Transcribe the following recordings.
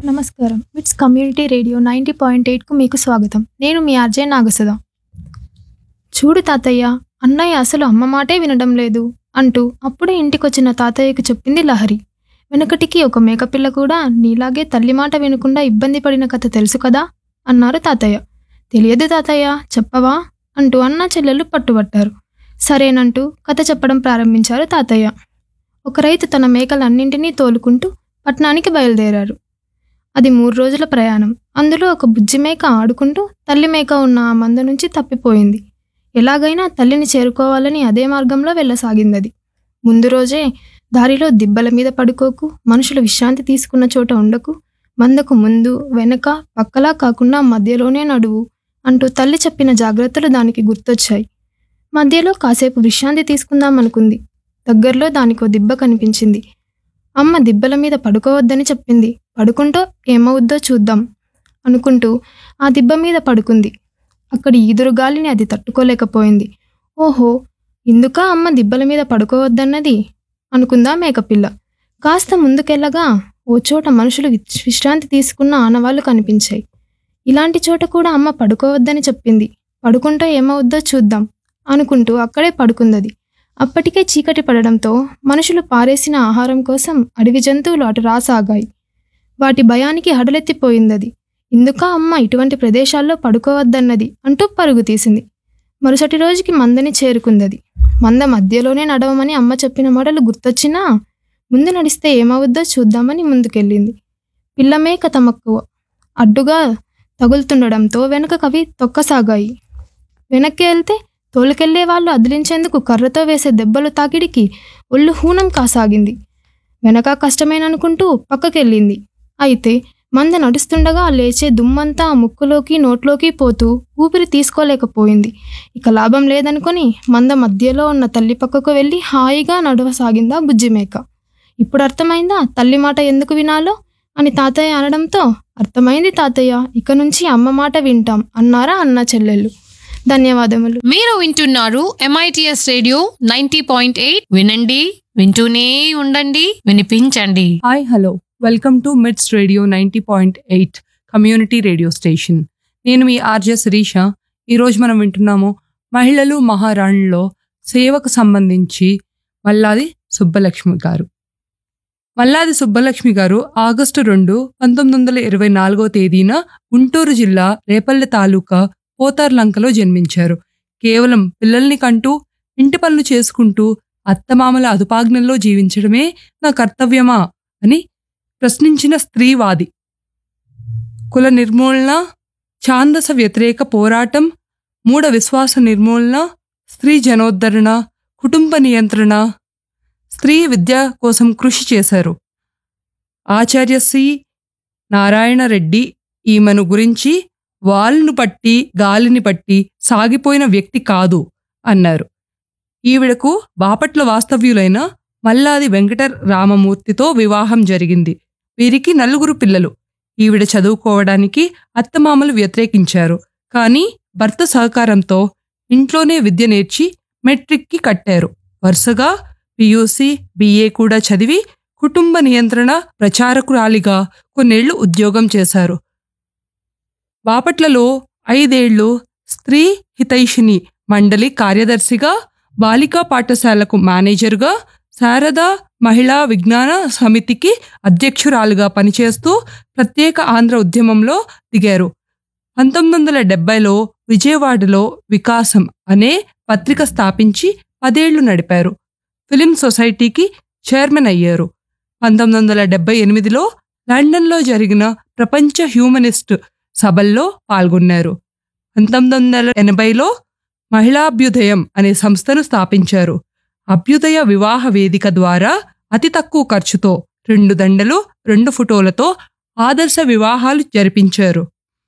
నమస్కారం it's community radio ninety point ఎయిట్కు మీకు స్వాగతం నేను మీ ఆర్జే నాగసుధ చూడు తాతయ్య అన్నయ్య అసలు అమ్మ మాటే వినడం లేదు అంటూ అప్పుడే ఇంటికొచ్చిన తాతయ్యకు చెప్పింది లహరి వెనకటికి ఒక మేకపిల్ల కూడా నీలాగే తల్లి మాట వినకుండా ఇబ్బంది పడిన కథ తెలుసు కదా అన్నారు తాతయ్య తెలియదు తాతయ్య చెప్పవా అంటూ అన్న చెల్లెలు పట్టుబట్టారు సరేనంటూ కథ చెప్పడం ప్రారంభించారు తాతయ్య ఒక రైతు తన మేకలన్నింటినీ తోలుకుంటూ పట్నానికి బయలుదేరారు అది మూడు రోజుల ప్రయాణం అందులో ఒక బుజ్జి మేక ఆడుకుంటూ తల్లి మేక ఉన్న ఆ మంద నుంచి తప్పిపోయింది ఎలాగైనా తల్లిని చేరుకోవాలని అదే మార్గంలో వెళ్ళసాగిందది ముందు రోజే దారిలో దిబ్బల మీద పడుకోకు మనుషులు విశ్రాంతి తీసుకున్న చోట ఉండకు మందకు ముందు వెనక పక్కలా కాకుండా మధ్యలోనే నడువు అంటూ తల్లి చెప్పిన జాగ్రత్తలు దానికి గుర్తొచ్చాయి మధ్యలో కాసేపు విశ్రాంతి తీసుకుందాం అనుకుంది దగ్గరలో దానికో దిబ్బ కనిపించింది అమ్మ దిబ్బల మీద పడుకోవద్దని చెప్పింది పడుకుంటూ ఏమవుద్దో చూద్దాం అనుకుంటూ ఆ దిబ్బ మీద పడుకుంది అక్కడి ఈదురు గాలిని అది తట్టుకోలేకపోయింది ఓహో ఇందుకా అమ్మ దిబ్బల మీద పడుకోవద్దన్నది అనుకుందా మేకపిల్ల కాస్త ముందుకెళ్ళగా ఓ చోట మనుషులు విచ్- విశ్రాంతి తీసుకున్న ఆనవాళ్లు కనిపించాయి ఇలాంటి చోట కూడా అమ్మ పడుకోవద్దని చెప్పింది పడుకుంటే ఏమవుద్దో చూద్దాం అనుకుంటూ అక్కడే పడుకుందది అప్పటికే చీకటి పడడంతో మనుషులు పారేసిన ఆహారం కోసం అడవి జంతువులు అటు రాసాగాయి వాటి భయానికి హడలెత్తిపోయిందది ఇందుకా అమ్మ ఇటువంటి ప్రదేశాల్లో పడుకోవద్దన్నది అంటూ పరుగు తీసింది మరుసటి రోజుకి మందని చేరుకుందది మంద మధ్యలోనే నడవమని అమ్మ చెప్పిన మాటలు గుర్తొచ్చినా ముందు నడిస్తే ఏమవుద్దో చూద్దామని ముందుకెళ్ళింది పిల్లమేక తమకు అడ్డుగా తగులుతుండడంతో వెనక కవి తొక్కసాగాయి వెనక్కి వెళ్తే తోలుకెళ్లే వాళ్ళు అదిలించేందుకు కర్రతో వేసే దెబ్బలు తాకిడికి ఒళ్ళు హూనం కాసాగింది వెనక కష్టమేననుకుంటూ పక్కకెళ్ళింది అయితే మంద నడుస్తుండగా లేచే దుమ్మంతా ఆ ముక్కులోకి నోట్లోకి పోతూ ఊపిరి తీసుకోలేకపోయింది ఇక లాభం లేదనుకొని మంద మధ్యలో ఉన్న తల్లి పక్కకు వెళ్ళి హాయిగా నడవసాగిందా బుజ్జిమేక ఇప్పుడు అర్థమైందా తల్లి మాట ఎందుకు వినాలో అని తాతయ్య అనడంతో అర్థమైంది తాతయ్య ఇక నుంచి అమ్మ మాట వింటాం అన్నారా అన్న చెల్లెళ్ళు ధన్యవాదములు మీరు వింటున్నారు MITS radio ninety point eight వినండి వింటూనే ఉండండి వినిపించండి hi hello welcome to MITS radio ninety point eight community radio station నేను మీ ఆర్జే శిరీష ఈరోజు మనం వింటున్నాము మహిళలు మహారాణిలో సేవకు సంబంధించి మల్లాది సుబ్బలక్ష్మి గారు మల్లాది సుబ్బలక్ష్మి గారు ఆగస్టు రెండు పంతొమ్మిది వందల ఇరవై నాలుగో తేదీన గుంటూరు జిల్లా రేపల్లె తాలూకా పోతార్లంకలో జన్మించారు కేవలం పిల్లల్ని కంటూ ఇంటి పనులు చేసుకుంటూ అత్తమామల అదుపాజ్ఞల్లో జీవించడమే నా కర్తవ్యమా అని ప్రశ్నించిన స్త్రీవాది కుల నిర్మూలన ఛాందస వ్యతిరేక పోరాటం మూఢ విశ్వాస నిర్మూలన స్త్రీ జనోద్ధరణ కుటుంబ నియంత్రణ స్త్రీ విద్య కోసం కృషి చేశారు ఆచార్య సి నారాయణ రెడ్డి ఈమెను గురించి వాళ్ళను పట్టి గాలిని పట్టి సాగిపోయిన వ్యక్తి కాదు అన్నారు ఈవిడకు బాపట్ల వాస్తవ్యులైన మల్లాది వెంకట రామమూర్తితో వివాహం జరిగింది వీరికి నలుగురు పిల్లలు ఈవిడ చదువుకోవడానికి అత్తమామలు వ్యతిరేకించారు కానీ భర్త సహకారంతో ఇంట్లోనే విద్య నేర్చి మెట్రిక్కి కట్టారు వరుసగా పియూసి బిఏ కూడా చదివి కుటుంబ నియంత్రణ ప్రచారకురాలిగా కొన్నేళ్లు ఉద్యోగం చేశారు బాపట్లలో ఐదేళ్లు స్త్రీ హితైషిణి మండలి కార్యదర్శిగా బాలికా పాఠశాలకు మేనేజర్గా శారదా మహిళా విజ్ఞాన సమితికి అధ్యక్షురాలుగా పనిచేస్తూ ప్రత్యేక ఆంధ్ర ఉద్యమంలో దిగారు పంతొమ్మిది వందల డెబ్బైలో విజయవాడలో వికాసం అనే పత్రిక స్థాపించి పదేళ్లు నడిపారు ఫిలిం సొసైటీకి చైర్మన్ అయ్యారు పంతొమ్మిది వందల డెబ్బై ఎనిమిదిలో లండన్లో జరిగిన ప్రపంచ హ్యూమనిస్ట్ సభల్లో పాల్గొన్నారు పంతొమ్మిది వందల ఎనభైలో మహిళాభ్యుదయం అనే సంస్థను స్థాపించారు అభ్యుదయ వివాహ వేదిక ద్వారా అతి తక్కువ ఖర్చుతో రెండు దండలు రెండు ఫోటోలతో ఆదర్శ వివాహాలు జరిపించారు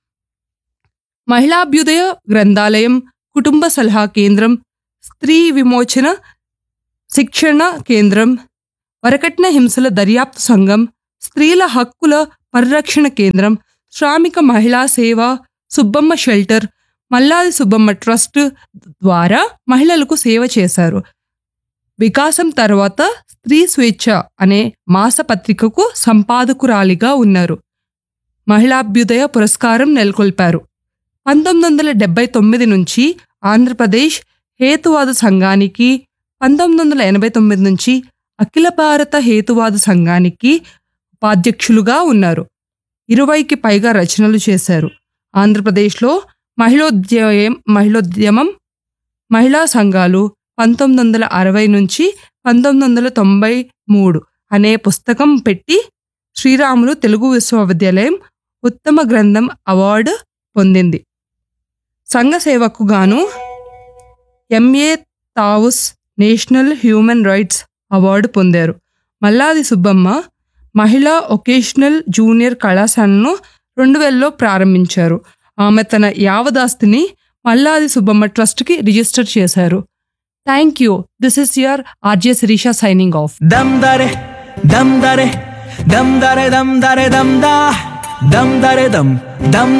మహిళాభ్యుదయ గ్రంథాలయం కుటుంబ సలహా కేంద్రం స్త్రీ విమోచన శిక్షణ కేంద్రం వరకట్న హింసల దర్యాప్తు సంఘం స్త్రీల హక్కుల పరిరక్షణ కేంద్రం శ్రామిక మహిళా సేవ సుబ్బమ్మ షెల్టర్ మల్లాది సుబ్బమ్మ ట్రస్ట్ ద్వారా మహిళలకు సేవ చేశారు వికాసం తర్వాత స్త్రీ స్వేచ్ఛ అనే మాసపత్రికకు సంపాదకురాలిగా ఉన్నారు మహిళాభ్యుదయ పురస్కారం నెలకొల్పారు పంతొమ్మిది వందల డెబ్బై తొమ్మిది నుంచి ఆంధ్రప్రదేశ్ హేతువాద సంఘానికి పంతొమ్మిది వందల ఎనభై తొమ్మిది నుంచి అఖిల భారత హేతువాద సంఘానికి ఉపాధ్యక్షులుగా ఉన్నారు ఇరవైకి పైగా రచనలు చేశారు ఆంధ్రప్రదేశ్లో మహిళోద్యమం మహిళోద్యమం మహిళా సంఘాలు పంతొమ్మిది వందల అరవై నుంచి పంతొమ్మిది వందల తొంభై మూడు అనే పుస్తకం పెట్టి శ్రీరాములు తెలుగు విశ్వవిద్యాలయం ఉత్తమ గ్రంథం అవార్డు పొందింది సంఘ సేవకు గాను M A Thomas national human rights award పొందారు మల్లాది సుబ్బమ్మ మహిళా ఒకేషనల్ జూనియర్ కళాశాలను రెండు వేలలో ప్రారంభించారు ఆమె తన యావదాస్తిని మల్లాది సుబ్బమ్మ ట్రస్ట్కి రిజిస్టర్ చేశారు thank you this is your RJ Sirisha signing off దమ్ దరే దమ్ దరే దమ్ దరే దమ్ దరే దమ్ దా దమ్ దరే దమ్ దమ్